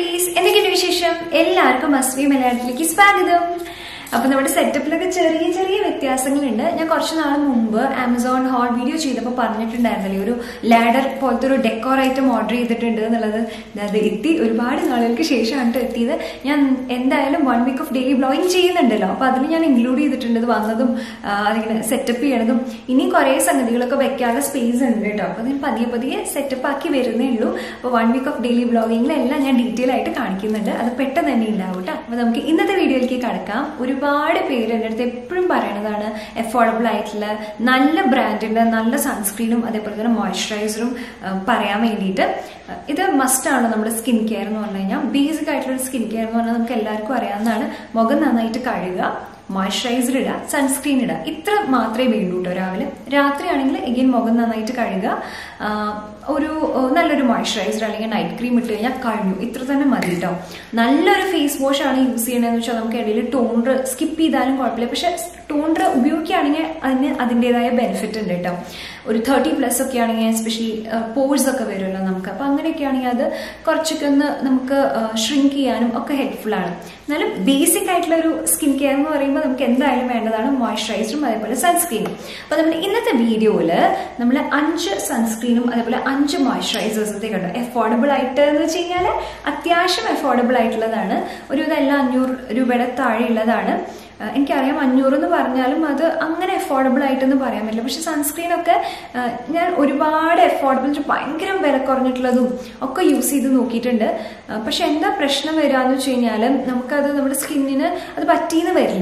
കുട്ടീസ് എന്തൊക്കെയുണ്ട് വിശേഷം എല്ലാവർക്കും മസ്വി മലയാളത്തിലേക്ക് സ്വാഗതം അപ്പൊ നമ്മുടെ സെറ്റപ്പിലൊക്കെ ചെറിയ ചെറിയ വ്യത്യാസങ്ങളുണ്ട് ഞാൻ കുറച്ച് നാൾ മുമ്പ് ആമസോൺ ഹോൾ വീഡിയോ ചെയ്തപ്പോൾ പറഞ്ഞിട്ടുണ്ടായിരുന്നല്ലേ ഒരു ലാഡർ പോലത്തെ ഒരു ഡെക്കോർ ഐറ്റം ഓർഡർ ചെയ്തിട്ടുണ്ട് എന്നുള്ളത് അത് എത്തി ഒരുപാട് നാളുകൾക്ക് ശേഷമാണ് ട്ടോ എത്തിയത് ഞാൻ എന്തായാലും one week of daily blogging ചെയ്യുന്നുണ്ടല്ലോ അപ്പൊ അതിൽ ഞാൻ ഇൻക്ലൂഡ് ചെയ്തിട്ടുണ്ട് ഇത് വന്നതും ആ, അതിങ്ങനെ സെറ്റപ്പ് ചെയ്യണതും ഇനി കുറേ സംഗതികളൊക്കെ വെക്കാനുള്ള സ്പേസ് ഉണ്ട് കേട്ടോ അപ്പൊ ഞാൻ പതിയെ പതിയെ സെറ്റപ്പ് ആക്കി വരുന്നേ ഉള്ളൂ അപ്പൊ വൺ വീക്ക് ഓഫ് ഡെയിലി ബ്ലോഗിങ്ങിലെല്ലാം ഞാൻ ഡീറ്റെയിൽ ആയിട്ട് കാണിക്കുന്നുണ്ട് അത് പെട്ടെന്ന് തന്നെ ഉണ്ടാവും കേട്ടോ അപ്പൊ നമുക്ക് ഇന്നത്തെ വീഡിയോയിലേക്ക് കടക്കാം ഒരുപാട് പേര് എൻ്റെ അടുത്ത് എപ്പോഴും പറയണതാണ് അഫോർഡബിൾ ആയിട്ടുള്ള നല്ല ബ്രാൻഡിന്റെ നല്ല സൺസ്ക്രീനും അതേപോലെ തന്നെ മോയ്സ്ചറൈസറും പറയാൻ വേണ്ടിയിട്ട് അഹ് ഇത് മസ്റ്റ് ആണ് നമ്മുടെ സ്കിൻ കെയർ എന്ന് പറഞ്ഞു കഴിഞ്ഞാൽ ബേസിക് ആയിട്ടുള്ള ഒരു സ്കിൻ കെയർ എന്ന് പറഞ്ഞാൽ നമുക്ക് എല്ലാവർക്കും അറിയാവുന്നതാണ് മുഖം നന്നായിട്ട് കഴുകുക മോയ്സ്ചറൈസർ ഇടുക സൺസ്ക്രീൻ ഇടുക ഇത്ര മാത്രമേ വേണ്ടൂ കേട്ടോ രാവിലെ രാത്രിയാണെങ്കിൽ എഗെയിൻ മുഖം നന്നായിട്ട് കഴുകുക ആ, ഒരു ആ, നല്ലൊരു മോയ്സ്ചറൈസർ അല്ലെങ്കിൽ നൈറ്റ് ക്രീം ഇട്ട് കഴിഞ്ഞാൽ കഴിഞ്ഞു ഇത്ര തന്നെ മതി കേട്ടോ നല്ലൊരു ഫേസ് വാഷ് ആണ് യൂസ് ചെയ്യണമെന്ന് വെച്ചാൽ നമുക്ക് ഇടയിൽ ടോണർ സ്കിപ്പ് ചെയ്താലും കുഴപ്പമില്ല പക്ഷെ ടോണർ ഉപയോഗിക്കുകയാണെങ്കിൽ അതിന് അതിൻ്റെതായ ബെനിഫിറ്റ് ഉണ്ട് കേട്ടോ ഒരു തേർട്ടി പ്ലസ് ഒക്കെ ആണെങ്കിൽ എസ്പെഷ്യലി പോഴ്സ് ഒക്കെ വരുമല്ലോ നമുക്ക് അപ്പൊ അങ്ങനെയൊക്കെ ആണെങ്കിൽ അത് കുറച്ചൊക്കെ ഒന്ന് നമുക്ക് ഷ്രിങ്ക് ചെയ്യാനും ഒക്കെ ഹെൽപ്ഫുൾ ആണ് എന്നാലും ബേസിക് ആയിട്ടുള്ള ഒരു സ്കിൻ കെയർ എന്ന് പറയുമ്പോൾ നമുക്ക് എന്തായാലും വേണ്ടതാണ് മോയ്സ്ചറൈസറും അതേപോലെ സൺസ്ക്രീനും അപ്പൊ നമ്മൾ ഇന്നത്തെ വീഡിയോയിൽ നമ്മൾ അഞ്ച് സൺസ്ക്രീനും അതേപോലെ അഞ്ച് മോയ്സ്ചറൈസേഴ്സത്തെ കണ്ടു അഫോർഡബിൾ ആയിട്ട് എന്ന് വെച്ച് കഴിഞ്ഞാൽ അത്യാവശ്യം അഫോർഡബിൾ ആയിട്ടുള്ളതാണ് ഒരു ഇതെല്ലാം അഞ്ഞൂറ് രൂപയുടെ താഴെയുള്ളതാണ് ആഹ് എനിക്കറിയാം അഞ്ഞൂറ് എന്ന് പറഞ്ഞാലും അത് അങ്ങനെ അഫോർഡബിൾ ആയിട്ടൊന്നും പറയാൻ പറ്റില്ല പക്ഷെ സൺസ്ക്രീൻ ഒക്കെ ആഹ് ഞാൻ ഒരുപാട് അഫോർഡബിൾ ഭയങ്കര വില കുറഞ്ഞിട്ടുള്ളതും ഒക്കെ യൂസ് ചെയ്ത് നോക്കിയിട്ടുണ്ട് ആഹ് പക്ഷെ എന്താ പ്രശ്നം വരികയെന്ന് വെച്ച് കഴിഞ്ഞാൽ നമുക്കത് നമ്മുടെ സ്കിന്നിന് അത് പറ്റിയെന്ന് വരില്ല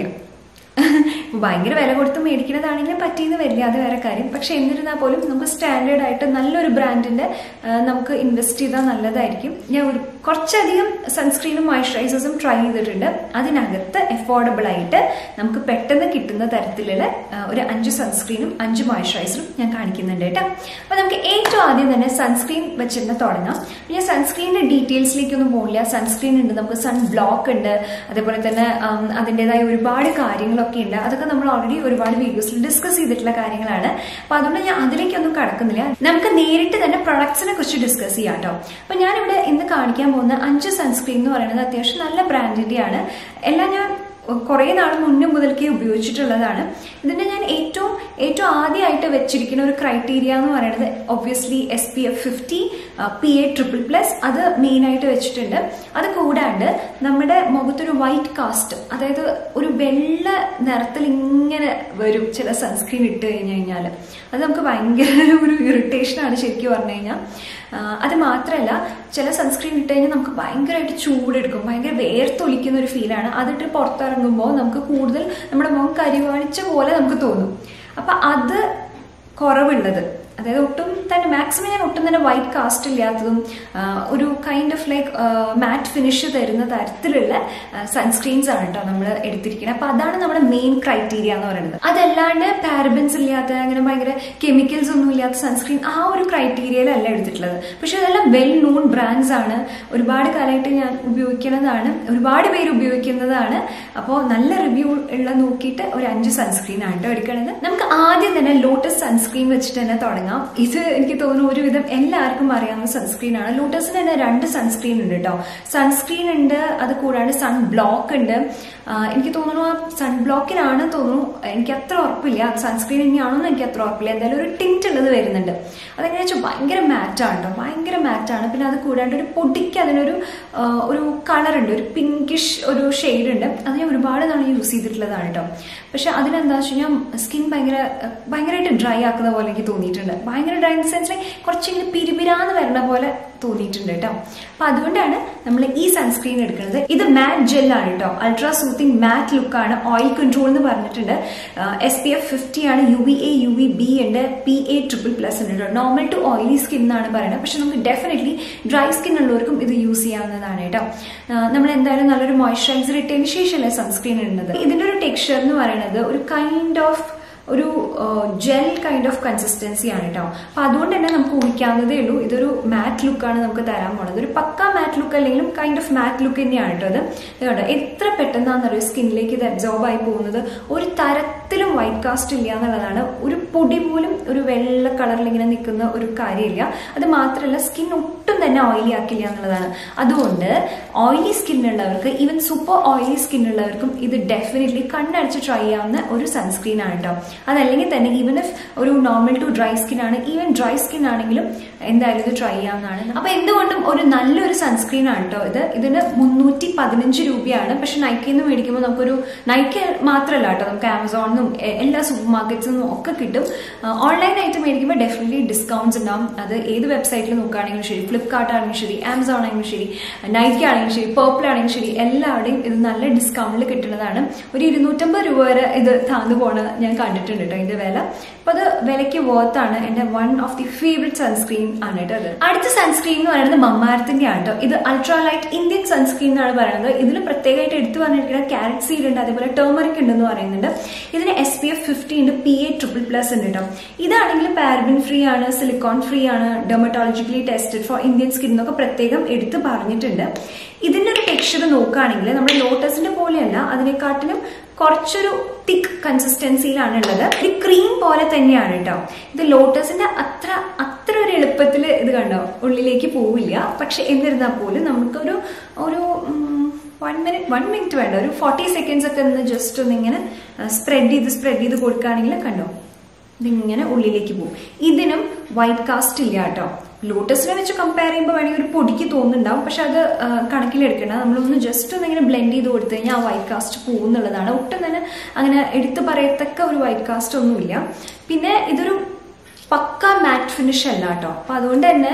ഭയങ്കര വില കൊടുത്ത് മേടിക്കുന്നതാണെങ്കിൽ പറ്റിയെന്ന് വരില്ല അത് വേറെ കാര്യം പക്ഷെ എന്നിരുന്നാൽ പോലും നമുക്ക് സ്റ്റാൻഡേർഡ് ആയിട്ട് നല്ലൊരു ബ്രാൻഡിന്റെ ആ, നമുക്ക് ഇൻവെസ്റ്റ് ചെയ്താൽ നല്ലതായിരിക്കും ഞാൻ ഒരു കുറച്ചധികം സൺസ്ക്രീനും മോയ്സ്ചറൈസേഴ്സും ട്രൈ ചെയ്തിട്ടുണ്ട് അതിനകത്ത് അഫോർഡബിൾ ആയിട്ട് നമുക്ക് പെട്ടെന്ന് കിട്ടുന്ന തരത്തിലുള്ള ആ, ഒരു അഞ്ച് സൺസ്ക്രീനും അഞ്ച് മോയ്സ്ചറൈസറും ഞാൻ കാണിക്കുന്നുണ്ട് കേട്ടോ അപ്പൊ നമുക്ക് ഏറ്റവും ആദ്യം തന്നെ സൺസ്ക്രീൻ വെച്ചിട്ട് തുടങ്ങാം ഞാൻ സൺസ്ക്രീനിന്റെ ഡീറ്റെയിൽസിലേക്കൊന്നും പോകില്ല സൺസ്ക്രീൻ ഉണ്ട് നമുക്ക് സൺ ബ്ലോക്ക് ഉണ്ട് അതേപോലെ തന്നെ ഉം, അതിൻ്റെതായ ഒരുപാട് കാര്യങ്ങളൊക്കെ ഉണ്ട് അതൊക്കെ നമ്മൾ ഓൾറെഡി ഒരുപാട് വീഡിയോസിൽ ഡിസ്കസ് ചെയ്തിട്ടുള്ള കാര്യങ്ങളാണ് അപ്പൊ അതുകൊണ്ട് ഞാൻ അതിലേക്കൊന്നും കടക്കുന്നില്ല നമുക്ക് നേരിട്ട് തന്നെ പ്രൊഡക്ട്സിനെ കുറിച്ച് ഡിസ്കസ് ചെയ്യാം കേട്ടോ അപ്പൊ ഞാനിവിടെ ഇന്ന് കാണിക്കാൻ പോകുന്ന അഞ്ച് സൺസ്ക്രീൻ എന്ന് പറയുന്നത് അത്യാവശ്യം നല്ല ബ്രാൻഡിന്റെയാണ് എല്ലാം ഞാൻ കുറേ നാൾ മുന്നേ മുതൽക്കേ ഉപയോഗിച്ചിട്ടുള്ളതാണ് ഇതിന്റെ ഞാൻ ഏറ്റവും ഏറ്റവും ആദ്യമായിട്ട് വെച്ചിരിക്കുന്ന ഒരു ക്രൈറ്റീരിയ എന്ന് പറയുന്നത് obviously S P F fifty P A triple plus അത് മെയിൻ ആയിട്ട് വെച്ചിട്ടുണ്ട് അത് കൂടാണ്ട് നമ്മുടെ മുഖത്തൊരു വൈറ്റ് കാസ്റ്റ് അതായത് ഒരു വെള്ള നിറത്തിൽ ഇങ്ങനെ വരും ചില സൺസ്ക്രീൻ ഇട്ട് കഴിഞ്ഞു കഴിഞ്ഞാൽ അത് നമുക്ക് ഭയങ്കര ഒരു ഇറിറ്റേഷൻ ആണ് ശരിക്കും പറഞ്ഞു കഴിഞ്ഞാൽ ആ, അത് മാത്രമല്ല ചില സൺസ്ക്രീൻ ഇട്ട് കഴിഞ്ഞാൽ നമുക്ക് ഭയങ്കരമായിട്ട് ചൂടെടുക്കും ഭയങ്കര വേർത്തൊലിക്കുന്ന ഒരു ഫീലാണ് അതിട്ട് പുറത്തിറങ്ങുമ്പോൾ നമുക്ക് കൂടുതൽ നമ്മുടെ മുഖം കരിവാണിച്ച പോലെ നമുക്ക് തോന്നും അപ്പൊ അത് കുറവുള്ളത് അതായത് ഒട്ടും തന്നെ മാക്സിമം ഞാൻ ഒട്ടും തന്നെ വൈറ്റ് കാസ്റ്റ് ഇല്ലാത്തതും ആ, ഒരു kind of like matte finish തരുന്ന തരത്തിലുള്ള സൺസ്ക്രീൻസ് ആണ് കേട്ടോ നമ്മൾ എടുത്തിരിക്കുന്നത് അപ്പൊ അതാണ് നമ്മുടെ മെയിൻ ക്രൈറ്റീരിയ എന്ന് പറയുന്നത് അതല്ലാണ്ട് പാരബൻസ് ഇല്ലാത്ത അങ്ങനെ ഭയങ്കര കെമിക്കൽസ് ഒന്നും ഇല്ലാത്ത സൺസ്ക്രീൻ ആ ഒരു ക്രൈറ്റീരിയയിലല്ല എടുത്തിട്ടുള്ളത് പക്ഷെ അതെല്ലാം വെൽ നോൺ ബ്രാൻഡ്സ് ആണ് ഒരുപാട് കാലമായിട്ട് ഞാൻ ഉപയോഗിക്കുന്നതാണ് ഒരുപാട് പേര് ഉപയോഗിക്കുന്നതാണ് അപ്പോൾ നല്ല റിവ്യൂ ഉള്ള നോക്കിയിട്ട് ഒരു അഞ്ച് സൺസ്ക്രീൻ ആണ് കേട്ടോ എടുക്കണത് നമുക്ക് ആദ്യം തന്നെ ലോട്ടസ് സൺസ്ക്രീൻ വെച്ചിട്ട് തന്നെ തുടങ്ങാം ഇത് എനിക്ക് തോന്നുന്നു ഒരുവിധം എല്ലാവർക്കും അറിയാവുന്ന സൺസ്ക്രീൻ ആണ് ലോട്ടസിന് തന്നെ രണ്ട് സൺസ്ക്രീൻ ഉണ്ട് കേട്ടോ സൺസ്ക്രീൻ ഉണ്ട് അത് കൂടാണ്ട് സൺ ബ്ലോക്ക് ഉണ്ട് ആ, എനിക്ക് തോന്നുന്നു ആ സൺ ബ്ലോക്കിനാണ് തോന്നുന്നു എനിക്ക് അത്ര ഉറപ്പില്ല സൺസ്ക്രീൻ തന്നെയാണോ എന്ന് എനിക്ക് അത്ര ഉറപ്പില്ല എന്തായാലും ഒരു ടിൻറ്റ് ഉള്ളത് വരുന്നുണ്ട് അതെങ്ങനെ വെച്ചാൽ ഭയങ്കര മാറ്റാണ് കേട്ടോ ഭയങ്കര മാറ്റാണ് പിന്നെ അത് കൂടാണ്ട് ഒരു പൊടിക്ക് അതിനൊരു ആ, ഒരു കളർ ഉണ്ട് ഒരു പിങ്കിഷ് ഒരു ഷെയ്ഡ് ഉണ്ട് അത് ഞാൻ ഒരുപാട് നാൾ യൂസ് ചെയ്തിട്ടുള്ളതാണ് കേട്ടോ പക്ഷെ അതിനെന്താ വെച്ച് കഴിഞ്ഞാൽ സ്കിൻ ഭയങ്കര ഭയങ്കരമായിട്ട് ഡ്രൈ ആക്കുന്ന പോലെ എനിക്ക് തോന്നിയിട്ടുണ്ട് ഭയങ്കര ഡ്രൈ ഇൻ സെൻസിൽ കുറച്ചിങ്ങനെ പിരിപിരാന്ന് വരണ പോലെ തോന്നിയിട്ടുണ്ട് കേട്ടോ അപ്പൊ അതുകൊണ്ടാണ് നമ്മൾ ഈ സൺസ്ക്രീൻ എടുക്കുന്നത് ഇത് മാറ്റ് ജെല്ലാണ് കേട്ടോ അൾട്രാ സൂത്തിങ് മാറ്റ് ലുക്കാണ് ഓയിൽ കൺട്രോൾ എന്ന് പറഞ്ഞിട്ടുണ്ട് എസ് പി എഫ് ഫിഫ്റ്റി ആണ് U V A U V B ഉണ്ട് പി എ ട്രിപ്പിൾ പ്ലസ് ഉണ്ട് കേട്ടോ നോർമൽ ടു ഓയിലി സ്കിൻ എന്നാണ് പറയുന്നത് പക്ഷെ നമുക്ക് ഡെഫിനറ്റ്ലി ഡ്രൈ സ്കിൻ ഉള്ളവർക്കും ഇത് യൂസ് ചെയ്യാവുന്നതാണ് കേട്ടോ നമ്മൾ എന്തായാലും നല്ലൊരു മോയ്സ്ചറൈസർ ഇട്ടതിന് ശേഷമല്ലേ സൺസ്ക്രീൻ ഇടുന്നത് ഇതിന്റെ ഒരു ടെക്സ്ചർ എന്ന് പറയുന്നത് ഒരു കൈൻഡ് ഓഫ് ഒരു ജെൽ കൈൻഡ് ഓഫ് കൺസിസ്റ്റൻസി ആണ് കേട്ടോ അപ്പൊ അതുകൊണ്ട് തന്നെ നമുക്ക് ഊഹിക്കാവുന്നതേ ഉള്ളൂ ഇതൊരു മാറ്റ് ലുക്കാണ് നമുക്ക് തരാൻ പോണത് ഒരു പക്ക മാറ്റ് ലുക്ക് അല്ലെങ്കിലും കൈൻഡ് ഓഫ് മാറ്റ് ലുക്ക് തന്നെയാണ് കേട്ടോ അത് ഇത് കണ്ടോ എത്ര പെട്ടെന്നാണെന്നറിയോ സ്കിന്നിലേക്ക് ഇത് അബ്സോർബ് ആയി പോകുന്നത് ഒരു തരത്തിലും വൈറ്റ് കാസ്റ്റ് ഇല്ല എന്നുള്ളതാണ് ഒരു പൊടി പോലും ഒരു വെള്ള കളറിൽ ഇങ്ങനെ നിൽക്കുന്ന ഒരു കാര്യമില്ല അത് മാത്രമല്ല സ്കിൻ ഒട്ടും ഒട്ടും തന്നെ ഓയിലി ആക്കില്ല എന്നുള്ളതാണ് അതുകൊണ്ട് ഓയിലി സ്കിൻ ഉള്ളവർക്ക് ഈവൻ സൂപ്പർ ഓയിലി സ്കിൻ ഉള്ളവർക്കും ഇത് ഡെഫിനറ്റ്ലി കണ്ണടച്ച് ട്രൈ ചെയ്യാവുന്ന ഒരു സൺസ്ക്രീൻ ആണ് കേട്ടോ അതല്ലെങ്കിൽ തന്നെ ഈവൻ ഇഫ് ഒരു നോർമൽ ടു ഡ്രൈ സ്കിൻ ആണ് ഈവൻ ഡ്രൈ സ്കിൻ ആണെങ്കിലും എന്തായാലും ഇത് ട്രൈ ചെയ്യാവുന്നതാണ് അപ്പൊ എന്തുകൊണ്ടും ഒരു നല്ലൊരു സൺസ്ക്രീൻ ആണ് കേട്ടോ ഇത് ഇതിന് മുന്നൂറ്റി പതിനഞ്ച് രൂപയാണ് പക്ഷെ നൈക്കിൽ നിന്ന് മേടിക്കുമ്പോൾ നമുക്കൊരു നൈക്കി മാത്രമല്ല കേട്ടോ നമുക്ക് ആമസോണിനും എല്ലാ സൂപ്പർ മാർക്കറ്റ്സിൽ നിന്നും ഒക്കെ കിട്ടും ഓൺലൈനായിട്ട് മേടിക്കുമ്പോൾ ഡെഫിനറ്റ്ലി ഡിസ്കൗണ്ട്സ് ഉണ്ടാവും അത് ഏത് വെബ്സൈറ്റിൽ നോക്കുകയാണെങ്കിലും ശരി ഫ്ലിപ്കാർട്ട് ആണെങ്കിലും ശരി ആമസോൺ ആണെങ്കിലും ശരി നൈക്കി ആണെങ്കിലും ശരി പേർപ്പിൾ ആണെങ്കിലും ശരി എല്ലാവരുടെയും ഇത് നല്ല ഡിസ്കൗണ്ടിൽ കിട്ടുന്നതാണ് ഒരു ഇരുന്നൂറ്റമ്പത് രൂപ വരെ ഇത് താന്നു പോണ ഞാൻ കണ്ടിട്ടുണ്ട് കേട്ടോ ഇതിന്റെ വില അപ്പൊ അത് വിലയ്ക്ക് വർത്താണ് എന്റെ one of the favourite sunscreen ആണ് കേട്ടോ അത് അടുത്ത സൺസ്ക്രീൻ എന്ന് പറയുന്നത് മമ്മാരത്തിന്റെ ആണ് കേട്ടോ ഇത് അൾട്രാലൈറ്റ് ഇന്ത്യൻ സൺസ്ക്രീൻ എന്നാണ് പറയുന്നത് ഇതിൽ പ്രത്യേകമായിട്ട് എടുത്തു പറഞ്ഞിരിക്കുന്നത് ക്യാരറ്റ് സീഡ് ഉണ്ട് അതേപോലെ ടേമറിക് ഉണ്ടെന്ന് പറയുന്നുണ്ട് ഇതിന് എസ് പി എഫ് ഫിഫ്റ്റി ഉണ്ട് പി എ ട്രിപ്പിൾ പ്ലസ് ഉണ്ട് കേട്ടോ ഇതാണെങ്കിൽ പാരബിൻ ഫ്രീ ആണ് സിലിക്കോൺ ഫ്രീ ആണ് dermatologically tested for Indian skin എന്നൊക്കെ പ്രത്യേകം എടുത്ത് പറഞ്ഞിട്ടുണ്ട് ഇതിന്റെ ഒരു ടെക്സ്ചർ നോക്കുകയാണെങ്കിൽ നമ്മുടെ ലോട്ടസിന്റെ പോലെയല്ല അതിനെക്കാട്ടിലും കുറച്ചൊരു തിക്ക് കൺസിസ്റ്റൻസിയിലാണ് ഉള്ളത് ഒരു ക്രീം പോലെ തന്നെയാണ് കേട്ടോ ഇത് ലോട്ടസിന്റെ അത്ര അത്ര ഒരു എളുപ്പത്തിൽ ഇത് കണ്ടോ ഉള്ളിലേക്ക് പോവില്ല പക്ഷെ എന്നിരുന്നാൽ പോലും നമുക്കൊരു ഒരു വൺ മിനിറ്റ് വൺ മിനിറ്റ് വേണ്ട ഒരു ഫോർട്ടി സെക്കൻഡ്സ് ഒക്കെ ഒന്ന് ജസ്റ്റ് ഒന്ന് ഇങ്ങനെ സ്പ്രെഡ് ചെയ്ത് സ്പ്രെഡ് ചെയ്ത് കൊടുക്കുകയാണെങ്കിൽ കണ്ടോ ഇതിങ്ങനെ ഉള്ളിലേക്ക് പോകും ഇതിനും വൈറ്റ് കാസ്റ്റ് ഇല്ല കേട്ടോ ലോട്ടസിനെ വെച്ച് കമ്പയർ ചെയ്യുമ്പോൾ വേണമെങ്കിൽ ഒരു പൊടിക്ക് തോന്നുന്നുണ്ടാവും പക്ഷെ അത് കണക്കിലെടുക്കേണ്ട നമ്മളൊന്ന് ജസ്റ്റ് ഒന്ന് ഇങ്ങനെ ബ്ലെൻഡ് ചെയ്ത് കൊടുത്തു കഴിഞ്ഞാൽ ആ വൈറ്റ് കാസ്റ്റ് പോകുന്നുള്ളതാണ് ഒട്ടും തന്നെ അങ്ങനെ എടുത്തു പറയത്തക്ക ഒരു വൈറ്റ് കാസ്റ്റ് ഒന്നുമില്ല പിന്നെ ഇതൊരു പക്ക മാറ്റ് ഫിനിഷ് അല്ല കേട്ടോ അപ്പൊ അതുകൊണ്ട് തന്നെ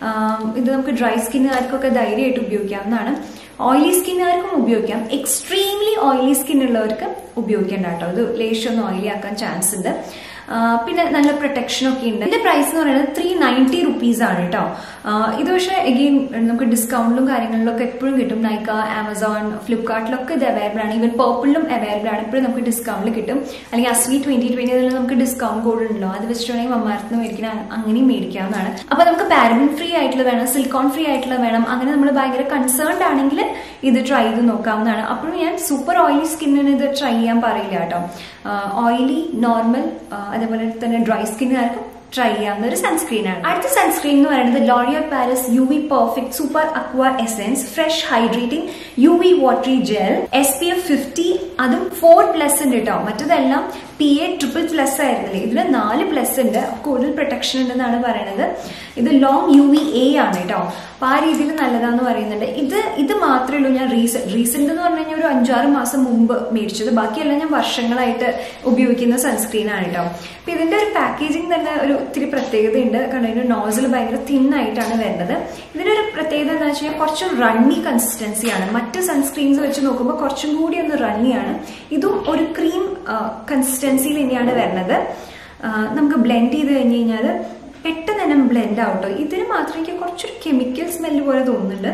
ഇത് നമുക്ക് ഡ്രൈ സ്കിന്നുകാർക്കൊക്കെ ധൈര്യമായിട്ട് ഉപയോഗിക്കാവുന്നതാണ് ഓയിലി സ്കിന്നുകാർക്കും ഉപയോഗിക്കാം എക്സ്ട്രീംലി ഓയിലി സ്കിൻ ഉള്ളവർക്ക് ഉപയോഗിക്കേണ്ട കേട്ടോ ഇത് ലേശൊന്ന് ഓയിലി ആക്കാൻ ചാൻസ് ഉണ്ട് പിന്നെ നല്ല പ്രൊട്ടക്ഷൻ ഒക്കെ ഉണ്ട് ഇതിന്റെ പ്രൈസ് എന്ന് പറയുന്നത് ത്രീ നയൻറ്റി റുപ്പീസ് ആണ് കേട്ടോ ഇത് പക്ഷേ എഗെയിൻ നമുക്ക് ഡിസ്കൗണ്ടിലും കാര്യങ്ങളിലും ഒക്കെ എപ്പോഴും കിട്ടും നൈക്ക ആമസോൺ ഫ്ലിപ്കാർട്ടിലൊക്കെ ഇത് അവൈലബിൾ ആണ് ഈവൻ പേർപ്പിളിലും അവൈലബിൾ ആണ് എപ്പോഴും നമുക്ക് ഡിസ്കൗണ്ടിൽ കിട്ടും അല്ലെങ്കിൽ അസ്വി ട്വന്റി ട്വന്റി നമുക്ക് ഡിസ്കൗണ്ട് കോഡ് ഉണ്ടല്ലോ അത് വെച്ചിട്ടുണ്ടെങ്കിൽ മമ്മാരത്തിന് മേടിക്കുന്ന അങ്ങനെയും മേടിക്കാവുന്നതാണ് അപ്പൊ നമുക്ക് പാരബിൻ ഫ്രീ ആയിട്ടുള്ള വേണം സിലിക്കോൺ ഫ്രീ ആയിട്ടുള്ള വേണം അങ്ങനെ നമ്മൾ ഭയങ്കര കൺസേൺഡ് ആണെങ്കിൽ ഇത് ട്രൈ ചെയ്ത് നോക്കാവുന്നതാണ് അപ്പോഴും ഞാൻ സൂപ്പർ ഓയിലി സ്കിന്നിന് ഇത് ട്രൈ ചെയ്യാൻ പറയില്ല കേട്ടോ ഓയിലി നോർമൽ അതേപോലെ തന്നെ ഡ്രൈ സ്കിന്നുകാർക്കും ട്രൈ ചെയ്യാവുന്ന ഒരു സൺസ്ക്രീൻ ആണ് അടുത്ത സൺസ്ക്രീൻ എന്ന് പറയുന്നത് L'Oreal Paris U V perfect super aqua essence fresh hydrating U V watery gel S P F fifty അതും ഫോർ പ്ലസ് ഉണ്ട് കേട്ടോ മറ്റതെല്ലാം പി എ ട്രിപ്പിൾ പ്ലസ് ആയിരുന്നില്ലേ ഇതിന് നാല് പ്ലസ് ഉണ്ട് കൂടുതൽ പ്രൊട്ടക്ഷൻ ഉണ്ടെന്നാണ് പറയുന്നത് ഇത് ലോങ് യു വി എ ആണ് കേട്ടോ അപ്പൊ ആ രീതിയിൽ നല്ലതാന്ന് പറയുന്നുണ്ട് ഇത് ഇത് മാത്രമേ ഉള്ളൂ ഞാൻ റീസെന്റ് റീസെന്റ് എന്ന് പറഞ്ഞു കഴിഞ്ഞാൽ ഒരു അഞ്ചാറ് മാസം മുമ്പ് മേടിച്ചത് ബാക്കിയെല്ലാം ഞാൻ വർഷങ്ങളായിട്ട് ഉപയോഗിക്കുന്ന സൺസ്ക്രീൻ ആണ് കേട്ടോ അപ്പൊ ഇതിന്റെ ഒരു പാക്കേജിങ് തന്നെ ഒരു ഒത്തിരി പ്രത്യേകതയുണ്ട് കാരണം ഇതിന്റെ നോസിൽ ഭയങ്കര തിൻ ആയിട്ടാണ് വരുന്നത് ഇതിന്റെ ഒരു പ്രത്യേകത എന്താ വെച്ച് കഴിഞ്ഞാൽ കുറച്ചും റണ്ണി കൺസിസ്റ്റൻസിയാണ് മറ്റ് സൺസ്ക്രീൻസ് വെച്ച് നോക്കുമ്പോൾ കുറച്ചും കൂടി ഒന്ന് റണ്ണിയാണ് ഇതും ഒരു ക്രീം കൺസിസ്റ്റൻസിയിൽ തന്നെയാണ് വരുന്നത് നമുക്ക് ബ്ലെൻഡ് ചെയ്ത് കഴിഞ്ഞ് കഴിഞ്ഞാൽ പെട്ടെന്ന് തന്നെ ബ്ലെൻഡ് ആവട്ടോ ഇതിന് മാത്രം എനിക്ക് കുറച്ചൊരു കെമിക്കൽ സ്മെല്ല് പോലെ തോന്നുന്നുണ്ട്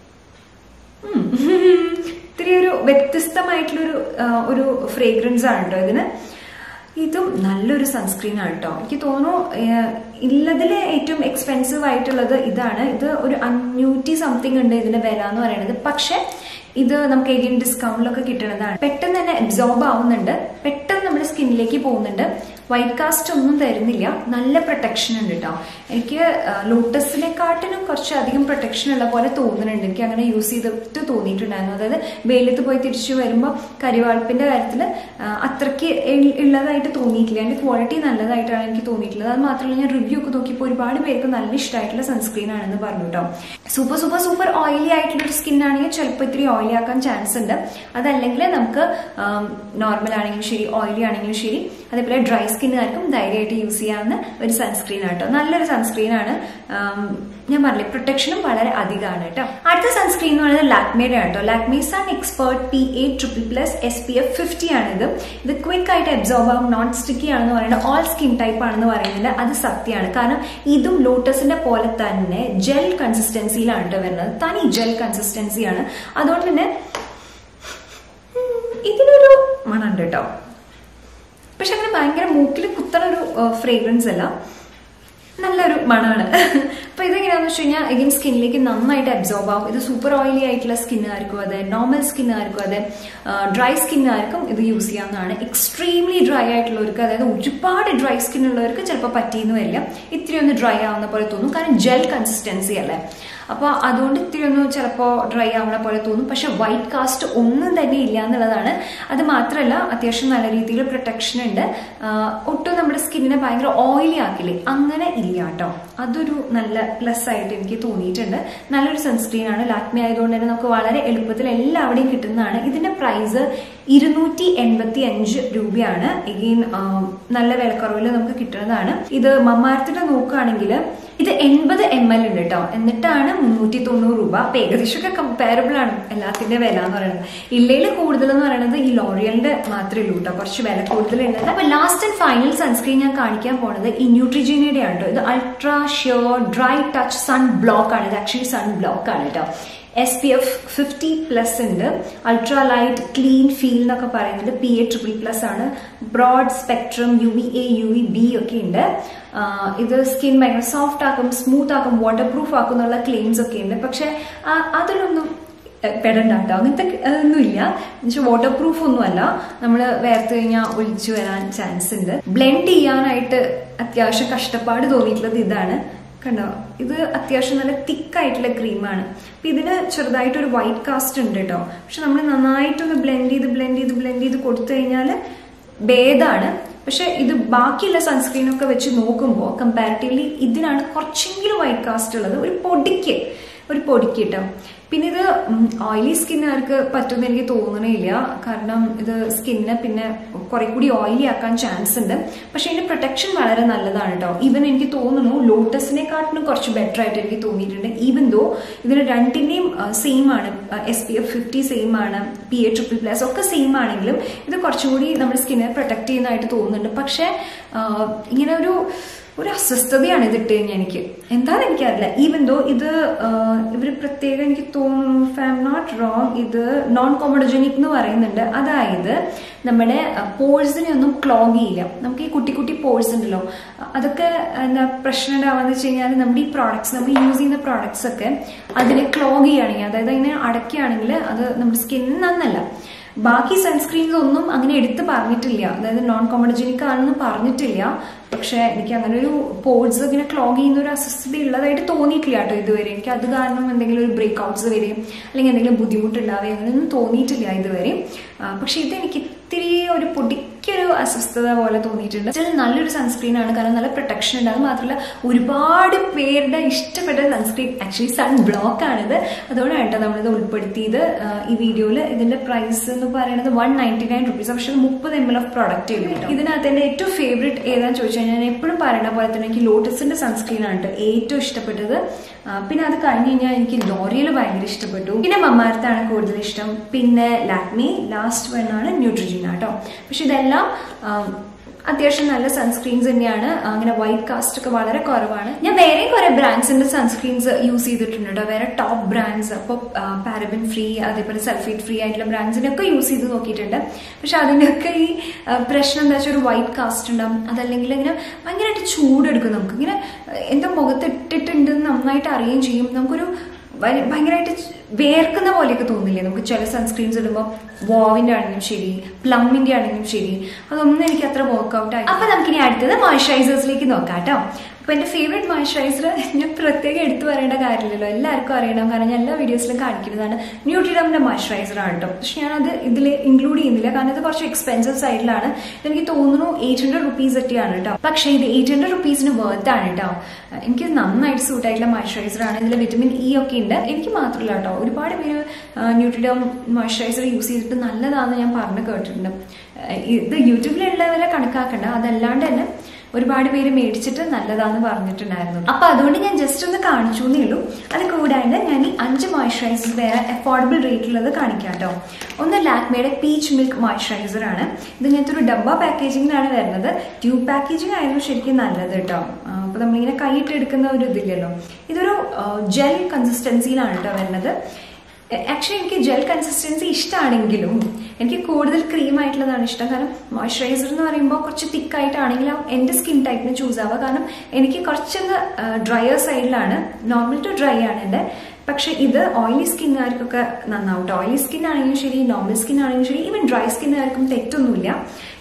ഇത്തിരി ഒരു വ്യത്യസ്തമായിട്ടുള്ളൊരു ഒരു ഫ്രേഗ്രൻസ് ആണ് കേട്ടോ ഇതിന് ഇതും നല്ലൊരു സൺസ്ക്രീൻ ആണ് കേട്ടോ എനിക്ക് തോന്നുന്നു ഇല്ലതിലെ ഏറ്റവും എക്സ്പെൻസീവ് ആയിട്ടുള്ളത് ഇതാണ് ഇത് ഒരു അഞ്ഞൂറ്റി സംതിങ് ഉണ്ട് ഇതിന്റെ വില എന്ന് പറയുന്നത് പക്ഷെ ഇത് നമുക്ക് എഗെയിൻ ഡിസ്കൗണ്ടിലൊക്കെ കിട്ടുന്നതാണ് പെട്ടെന്ന് തന്നെ അബ്സോർബ് ആവുന്നുണ്ട് പെട്ടെന്ന് നമ്മുടെ സ്കിന്നിലേക്ക് പോകുന്നുണ്ട് വൈറ്റ് കാസ്റ്റ് ഒന്നും തരുന്നില്ല നല്ല പ്രൊട്ടക്ഷൻ ഉണ്ട് കേട്ടോ എനിക്ക് ലോട്ടസിനെക്കാട്ടിനും കുറച്ച് അധികം പ്രൊട്ടക്ഷൻ ഉള്ള പോലെ തോന്നുന്നുണ്ട് എനിക്ക് അങ്ങനെ യൂസ് ചെയ്തിട്ട് തോന്നിയിട്ടുണ്ടായിരുന്നു അതായത് വെയിലത്ത് പോയി തിരിച്ചു വരുമ്പോൾ കരിവാൾപ്പിന്റെ കാര്യത്തിൽ അത്രയ്ക്ക് ഉള്ളതായിട്ട് തോന്നിയിട്ടില്ല അതിന്റെ ക്വാളിറ്റി നല്ലതായിട്ടാണ് എനിക്ക് തോന്നിയിട്ടുള്ളത് അത് മാത്രമല്ല ഞാൻ റിവ്യൂ ഒക്കെ നോക്കിയപ്പോൾ ഒരുപാട് പേർക്ക് നല്ല ഇഷ്ടമായിട്ടുള്ള സൺസ്ക്രീൻ ആണെന്ന് പറഞ്ഞു കേട്ടോ സൂപ്പർ സൂപ്പർ സൂപ്പർ ഓയിലി ആയിട്ടുള്ള ഒരു സ്കിൻ ആണെങ്കിൽ ചിലപ്പോൾ ഇത്തിരി ഓയിലി ആക്കാൻ ചാൻസ് ഉണ്ട് അതല്ലെങ്കിൽ നമുക്ക് നോർമൽ ആണെങ്കിലും ശരി ഓയിലി ആണെങ്കിലും ശരി അതേപോലെ ഡ്രൈ സ്കിന്നുകാർക്കും ധൈര്യമായിട്ട് യൂസ് ചെയ്യാവുന്ന ഒരു സൺസ്ക്രീൻ ആട്ടോ നല്ലൊരു സൺസ്ക്രീൻ ആണ് ഞാൻ പറഞ്ഞില്ലേ പ്രൊട്ടക്ഷനും വളരെ അധികമാണ് കേട്ടോ അടുത്ത സൺസ്ക്രീൻ എന്ന് പറയുന്നത് ലാക്മേയുടെ കേട്ടോ Lakme sun expert P A triple plus S P F fifty ആണ് ഇത് ഇത് ക്വിക്ക് ആയിട്ട് അബ്സോർബ് ആവും നോൺ സ്റ്റിക്കി ആണെന്ന് പറയുന്നത് ഓൾ സ്കിൻ ടൈപ്പ് ആണെന്ന് പറയുന്നില്ല അത് സത്യമാണ് കാരണം ഇതും ലോട്ടസിന്റെ പോലെ തന്നെ ജെൽ കൺസിസ്റ്റൻസിയിലാണ് കേട്ടോ വരുന്നത് തനി ജെൽ കൺസിസ്റ്റൻസിയാണ് അതുകൊണ്ട് തന്നെ ഇതിനൊരു മണമുണ്ട് കേട്ടോ പക്ഷെ അങ്ങനെ ഭയങ്കര മൂക്കിൽ കുത്തണ ഒരു ഫ്രേഗ്രൻസ് അല്ല നല്ലൊരു മണമാണ് അപ്പൊ ഇതെങ്ങനെയാണെന്ന് വെച്ച് കഴിഞ്ഞാൽ എഗെയിൻ സ്കിന്നിലേക്ക് നന്നായിട്ട് അബ്സോർബ് ആവും ഇത് സൂപ്പർ ഓയിലി ആയിട്ടുള്ള സ്കിന്നുകാർക്കും അതെ നോർമൽ സ്കിന്നുകാർക്കും അതെ ഡ്രൈ സ്കിന്നുകാർക്കും ഇത് യൂസ് ചെയ്യാവുന്നതാണ് എക്സ്ട്രീംലി ഡ്രൈ ആയിട്ടുള്ളവർക്ക് അതായത് ഒരുപാട് ഡ്രൈ സ്കിൻ ഉള്ളവർക്ക് ചിലപ്പോൾ പറ്റിയെന്ന് വരില്ല ഇത്തിരി ഒന്ന് ഡ്രൈ ആവുന്ന പോലെ തോന്നും കാരണം ജെൽ കൺസിസ്റ്റൻസി അല്ലേ അപ്പോൾ അതുകൊണ്ട് ഇത്തിരി ഒന്ന് ചിലപ്പോൾ ഡ്രൈ ആവണ പോലെ തോന്നും പക്ഷെ വൈറ്റ് കാസ്റ്റ് ഒന്നും തന്നെ ഇല്ല എന്നുള്ളതാണ് അത് മാത്രമല്ല അത്യാവശ്യം നല്ല രീതിയിൽ പ്രൊട്ടക്ഷൻ ഉണ്ട് ആ, ഒട്ടും നമ്മുടെ സ്കിന്നിനെ ഭയങ്കര ഓയിലി ആക്കില്ലേ അങ്ങനെ ഇല്ല കേട്ടോ അതൊരു നല്ല പ്ലസ് ആയിട്ട് എനിക്ക് തോന്നിയിട്ടുണ്ട് നല്ലൊരു സൺസ്ക്രീൻ ആണ് ലാക്മി ആയതുകൊണ്ട് തന്നെ നമുക്ക് വളരെ എളുപ്പത്തിൽ എല്ലാവിടെയും കിട്ടുന്നതാണ് ഇതിന്റെ പ്രൈസ് ഇരുന്നൂറ്റി എൺപത്തി അഞ്ച് രൂപയാണ് എഗെയിൻ നല്ല വിലക്കുറവിൽ നമുക്ക് കിട്ടുന്നതാണ് ഇത് മമ്മാരത്തിന്റെ നോക്കുകയാണെങ്കിൽ ഇത് എൺപത് എം എൽ ഉണ്ട് കേട്ടോ എന്നിട്ടാണ് മുന്നൂറ്റി തൊണ്ണൂറ് രൂപ അപ്പൊ ഏകദേശമൊക്കെ കമ്പാരബിൾ ആണ് എല്ലാത്തിന്റെ വില എന്ന് പറയുന്നത് ഇല്ലയിൽ കൂടുതൽ എന്ന് പറയുന്നത് ഈ ലോറിയലിന്റെ മാത്രമേ ഉള്ളൂ കേട്ടോ കുറച്ച് വില കൂടുതലുണ്ട് അപ്പൊ ലാസ്റ്റ് ആൻഡ് ഫൈനൽ സൺസ്ക്രീൻ ഞാൻ കാണിക്കാൻ പോണത് ഈ ന്യൂട്രിജീനയുടെ ആണ് കേട്ടോ ഇത് ultra sure dry touch sun block ആണ് ഇത് ആക്ച്വലി സൺ ബ്ലോക്ക് ആണ് കേട്ടോ S P F fifty plus ഉണ്ട് അൾട്രാ ലൈറ്റ് ക്ലീൻ ഫീൽ എന്നൊക്കെ പറയുന്നത് പി എ ട്രിപ്പിൾ പ്ലസ് ആണ് broad spectrum U V A U V B ഒക്കെ ഉണ്ട് ആ, ഇത് സ്കിൻ ഭയങ്കര സോഫ്റ്റ് ആക്കും സ്മൂത്ത് ആക്കും വാട്ടർ പ്രൂഫ് ആക്കും എന്നുള്ള ക്ലെയിംസ് ഒക്കെ ഉണ്ട് പക്ഷെ ആ, അതിലൊന്നും പെടണ്ട കേട്ടോ അങ്ങനത്തെ ഒന്നുമില്ല എന്നുവെച്ചാൽ വാട്ടർ പ്രൂഫ് ഒന്നുമല്ല നമ്മൾ വേർത്ത് കഴിഞ്ഞാൽ ഒലിച്ചു വരാൻ ചാൻസ് ഉണ്ട് ബ്ലെൻഡ് ചെയ്യാനായിട്ട് അത്യാവശ്യം കഷ്ടപ്പാട് തോന്നിയിട്ടുള്ളത് ഇതാണ് കണ്ടോ ഇത് അത്യാവശ്യം നല്ല തിക്കായിട്ടുള്ള ക്രീമാണ് അപ്പൊ ഇതിന് ചെറുതായിട്ടൊരു വൈറ്റ് കാസ്റ്റ് ഉണ്ട് കേട്ടോ പക്ഷെ നമ്മൾ നന്നായിട്ടൊന്ന് ബ്ലെൻഡ് ചെയ്ത് ബ്ലെൻഡ് ചെയ്ത് ബ്ലെൻഡ് ചെയ്ത് കൊടുത്തു കഴിഞ്ഞാൽ ഭേദമാണ് പക്ഷെ ഇത് ബാക്കിയുള്ള സൺസ്ക്രീനൊക്കെ വെച്ച് നോക്കുമ്പോൾ കമ്പാരിറ്റീവ്ലി ഇതിനാണ് കുറച്ചെങ്കിലും വൈറ്റ് കാസ്റ്റ് ഉള്ളത് ഒരു പൊടിക്ക് ഒരു പൊടിക്ക് കേട്ടോ പിന്നെ ഇത് ഓയിലി സ്കിന്നുകാർക്ക് പറ്റുമെന്ന് എനിക്ക് തോന്നണില്ല കാരണം ഇത് സ്കിന്നിനെ പിന്നെ കുറെ കൂടി ഓയിലി ആക്കാൻ ചാൻസ് ഉണ്ട് പക്ഷെ ഇതിന്റെ പ്രൊട്ടക്ഷൻ വളരെ നല്ലതാണ് കേട്ടോ ഈവൻ എനിക്ക് തോന്നുന്നു ലോട്ടസിനെക്കാട്ടിലും കുറച്ച് ബെറ്റർ ആയിട്ട് എനിക്ക് തോന്നിയിട്ടുണ്ട് ഈവൻ ദോ ഇതിന് രണ്ടിന്റെയും സെയിം ആണ് S P F fifty same ആണ് പി എ ട്രിപ്പിൾ പ്ലസ് ഒക്കെ സെയിം ആണെങ്കിലും ഇത് കുറച്ചുകൂടി നമ്മുടെ സ്കിന്നിനെ പ്രൊട്ടക്ട് ചെയ്യുന്നതായിട്ട് തോന്നുന്നുണ്ട് പക്ഷെ ആ, ഇങ്ങനെ ഒരു ഒരു അസ്വസ്ഥതയാണ് ഇത് ഇട്ട് കഴിഞ്ഞാൽ എനിക്ക് എന്താണെന്ന് എനിക്കറിയില്ല ഈവൻ ദോ ഇത് ഇവർ പ്രത്യേകം എനിക്ക് തോന്നുന്നു if I'm not wrong ഇത് നോൺ കോമഡോജനിക് എന്ന് പറയുന്നുണ്ട് അതായത് നമ്മുടെ പോഴ്സിനെ ഒന്നും ക്ലോഗ് ചെയ്യില്ല നമുക്ക് ഈ കുട്ടി കുട്ടി പോഴ്സ് ഉണ്ടല്ലോ അതൊക്കെ എന്താ പ്രശ്നം ഉണ്ടാവാന്ന് വെച്ച് കഴിഞ്ഞാൽ നമ്മുടെ ഈ പ്രോഡക്ട്സ് നമ്മൾ യൂസ് ചെയ്യുന്ന പ്രോഡക്ട്സ് ഒക്കെ അതിനെ ക്ലോഗ് ചെയ്യുകയാണെങ്കിൽ അതായത് അതിനെ അടയ്ക്കുകയാണെങ്കിൽ അത് നമ്മുടെ സ്കിന്നിന് നന്നല്ല ബാക്കി സൺസ്ക്രീൻസ് ഒന്നും അങ്ങനെ എടുത്ത് പറഞ്ഞിട്ടില്ല അതായത് നോൺ കോമഡോജനിക് ആണെന്ന് പറഞ്ഞിട്ടില്ല പക്ഷെ എനിക്ക് അങ്ങനെ ഒരു പോർട്സ് ഇങ്ങനെ ക്ലോഗ് ചെയ്യുന്ന ഒരു അസ്വസ്ഥത ഉള്ളതായിട്ട് തോന്നിയിട്ടില്ല കേട്ടോ ഇതുവരെ എനിക്ക് അത് കാരണം എന്തെങ്കിലും ഒരു ബ്രേക്ക് ഔട്ട്സ് വരികയും അല്ലെങ്കിൽ എന്തെങ്കിലും ബുദ്ധിമുട്ടുണ്ടാവുകയും അങ്ങനെയൊന്നും തോന്നിയിട്ടില്ല ഇതുവരെ ആ, പക്ഷെ ഇത് എനിക്ക് ഇത്തിരി ഒരു പൊടിക്കൊരു അസ്വസ്ഥത പോലെ തോന്നിയിട്ടുണ്ട് ചില നല്ലൊരു സൺസ്ക്രീൻ ആണ് കാരണം നല്ല പ്രൊട്ടക്ഷൻ ഉണ്ട് അത് മാത്രമല്ല ഒരുപാട് പേരുടെ ഇഷ്ടപ്പെട്ട സൺസ്ക്രീൻ ആക്ച്വലി സൺ ബ്ലോക്ക് ആണിത് അതുകൊണ്ടാണ് കേട്ടോ നമ്മളിത് ഉൾപ്പെടുത്തിയത് ആ, ഈ വീഡിയോയിൽ ഇതിന്റെ പ്രൈസ് എന്ന് പറയുന്നത് വൺ നയൻറ്റി നയൻ റുപ്പീസ് പക്ഷെ മുപ്പത് എം എൽ ഓഫ് പ്രോഡക്റ്റ് ഉണ്ട് ഇതിനകത്ത് എന്റെ ഏറ്റവും ഫേവറേറ്റ് ഏതാന്ന് ചോദിച്ചു കഴിഞ്ഞാൽ ഞാൻ എപ്പോഴും പറയുന്ന പോലെ തന്നെ എനിക്ക് ലോട്ടസിന്റെ സൺസ്ക്രീൻ ആണ് കേട്ടോ ഏറ്റവും ഇഷ്ടപ്പെട്ടത് ആ, പിന്നെ അത് കഴിഞ്ഞ് കഴിഞ്ഞാൽ എനിക്ക് ലോറിയൽ ഭയങ്കര ഇഷ്ടപ്പെട്ടു പിന്നെ മമ്മാരത്താണ് കൂടുതൽ ഇഷ്ടം പിന്നെ ലാക്മി ലാസ്റ്റ് വൺ ആണ് ന്യൂട്രിജിന കേട്ടോ പക്ഷെ ഇതെല്ലാം ആ, അത്യാവശ്യം നല്ല സൺസ്ക്രീൻസ് തന്നെയാണ് അങ്ങനെ വൈറ്റ് കാസ്റ്റ് ഒക്കെ വളരെ കുറവാണ് ഞാൻ വേറെ കുറെ ബ്രാൻഡ്സിന്റെ സൺസ്ക്രീൻസ് യൂസ് ചെയ്തിട്ടുണ്ട് കേട്ടോ വേറെ ടോപ്പ് ബ്രാൻഡ്സ് അപ്പോൾ പാരബൻ ഫ്രീ അതേപോലെ സൾഫേറ്റ് ഫ്രീ ആയിട്ടുള്ള ബ്രാൻഡ്സിന്റെ ഒക്കെ യൂസ് ചെയ്ത് നോക്കിയിട്ടുണ്ട് പക്ഷെ അതിൻ്റെയൊക്കെ ഈ ആ, പ്രശ്നം എന്താ വെച്ചാൽ ഒരു വൈറ്റ് കാസ്റ്റ് ഉണ്ടാവും അതല്ലെങ്കിൽ ഇങ്ങനെ ഭയങ്കരമായിട്ട് ചൂടെടുക്കും നമുക്ക് ഇങ്ങനെ ആ, എന്തോ മുഖത്ത് ഇട്ടിട്ടുണ്ട് എന്ന് നന്നായിട്ട് അറിയുകയും ചെയ്യും നമുക്കൊരു ഭയ- ഭയങ്കരമായിട്ട് വേർക്കുന്ന പോലെയൊക്കെ തോന്നില്ലേ നമുക്ക് ചില സൺസ്ക്രീൻസ് ഇടുമ്പോൾ വോവിന്റെ ആണെങ്കിലും ശരി പ്ലമ്മിന്റെ ആണെങ്കിലും ശരി അതൊന്നും എനിക്ക് അത്ര വർക്ക്ഔട്ട് ആയി അപ്പൊ നമുക്കിനി അടുത്തത് മോയ്സ്ചറൈസേഴ്സിലേക്ക് നോക്കാം കേട്ടോ അപ്പൊ എന്റെ ഫേവറേറ്റ് മോയ്സ്ചറൈസർ ഞാൻ പ്രത്യേകം എടുത്തു പറയേണ്ട കാര്യമില്ലല്ലോ എല്ലാവർക്കും അറിയണം കാരണം ഞാൻ എല്ലാ വീഡിയോസിലും കാണിക്കുന്നതാണ് ന്യൂട്രിഡമിന്റെ മോയ്സ്ചറൈസർ ആണ് കേട്ടോ പക്ഷെ ഞാനത് ഇതിൽ ഇൻക്ലൂഡ് ചെയ്യുന്നില്ല കാരണം ഇത് കുറച്ച് എക്സ്പെൻസീവ് സൈഡിലാണ് എനിക്ക് തോന്നുന്നു എയ്റ്റ് ഹൺഡ്രഡ് റുപ്പീസ് ഒക്കെയാണ് കേട്ടോ പക്ഷേ ഇത് എയ്റ്റ് ഹൺഡ്രഡ് റുപ്പീസിന് വർത്ത് ആണ് കേട്ടോ എനിക്ക് നന്നായിട്ട് സൂട്ട് ആയിട്ടുള്ള മോയ്സ്ചറൈസർ ആണ് ഇതിൽ വിറ്റമിൻ ഇ ഒക്കെ ഉണ്ട് എനിക്ക് മാത്രമല്ല കേട്ടോ ഒരുപാട് പേര് ന്യൂട്രിഡം മോയ്സ്ചറൈസർ യൂസ് ചെയ്തിട്ട് നല്ലതാണെന്ന് ഞാൻ പറഞ്ഞു കേട്ടിട്ടുണ്ട് ആ, ഇത് യൂട്യൂബിലുള്ളവരെ കണക്കാക്കണ്ട അതല്ലാണ്ട് തന്നെ ഒരുപാട് പേര് മേടിച്ചിട്ട് നല്ലതാന്ന് പറഞ്ഞിട്ടുണ്ടായിരുന്നു അപ്പൊ അതുകൊണ്ട് ഞാൻ ജസ്റ്റ് ഒന്ന് കാണിച്ചു എന്നേ ഉള്ളൂ അത് കൂടാണ്ട് ഞാൻ ഈ അഞ്ച് മോയ്സ്ചറൈസർ വേറെ അഫോർഡബിൾ റേറ്റിലുള്ളത് കാണിക്കാം കേട്ടോ ഒന്ന് ലാക്മേയുടെ പീച്ച് മിൽക്ക് മോയ്സ്ചറൈസർ ആണ് ഇത് ഇങ്ങനത്തെ ഒരു ഡബ്ബ പാക്കേജിങ്ങിലാണ് വരുന്നത് ട്യൂബ് പാക്കേജിംഗ് ആയിരുന്നു ശരിക്കും നല്ലത് കേട്ടോ ആ, അപ്പൊ നമ്മളിങ്ങനെ കൈയിട്ട് എടുക്കുന്ന ഒരു ഇതില്ലല്ലോ ഇതൊരു ജെൽ കൺസിസ്റ്റൻസിയിലാണ് കേട്ടോ വരുന്നത് ആക്ച്വലി എനിക്ക് ജെൽ കൺസിസ്റ്റൻസി ഇഷ്ടമാണെങ്കിലും എനിക്ക് കൂടുതൽ ക്രീം ആയിട്ടുള്ളതാണ് ഇഷ്ടം കാരണം മോയ്സ്ചറൈസർ എന്ന് പറയുമ്പോൾ കുറച്ച് തിക്കായിട്ടാണെങ്കിലും എൻ്റെ സ്കിൻ ടൈപ്പിന് ചൂസ് ആവുക കാരണം എനിക്ക് കുറച്ചൊന്ന് ഡ്രയർ സൈഡിലാണ് നോർമൽ ടു ഡ്രൈ ആണ് എൻ്റെ പക്ഷെ ഇത് ഓയിലി സ്കിന്നുകാർക്കൊക്കെ നന്നാവും ഓയിലി സ്കിൻ ആണെങ്കിലും ശരി നോർമൽ സ്കിൻ ആണെങ്കിലും ശരി ഈവൻ ഡ്രൈ സ്കിന്നുകാർക്കും തെറ്റൊന്നുമില്ല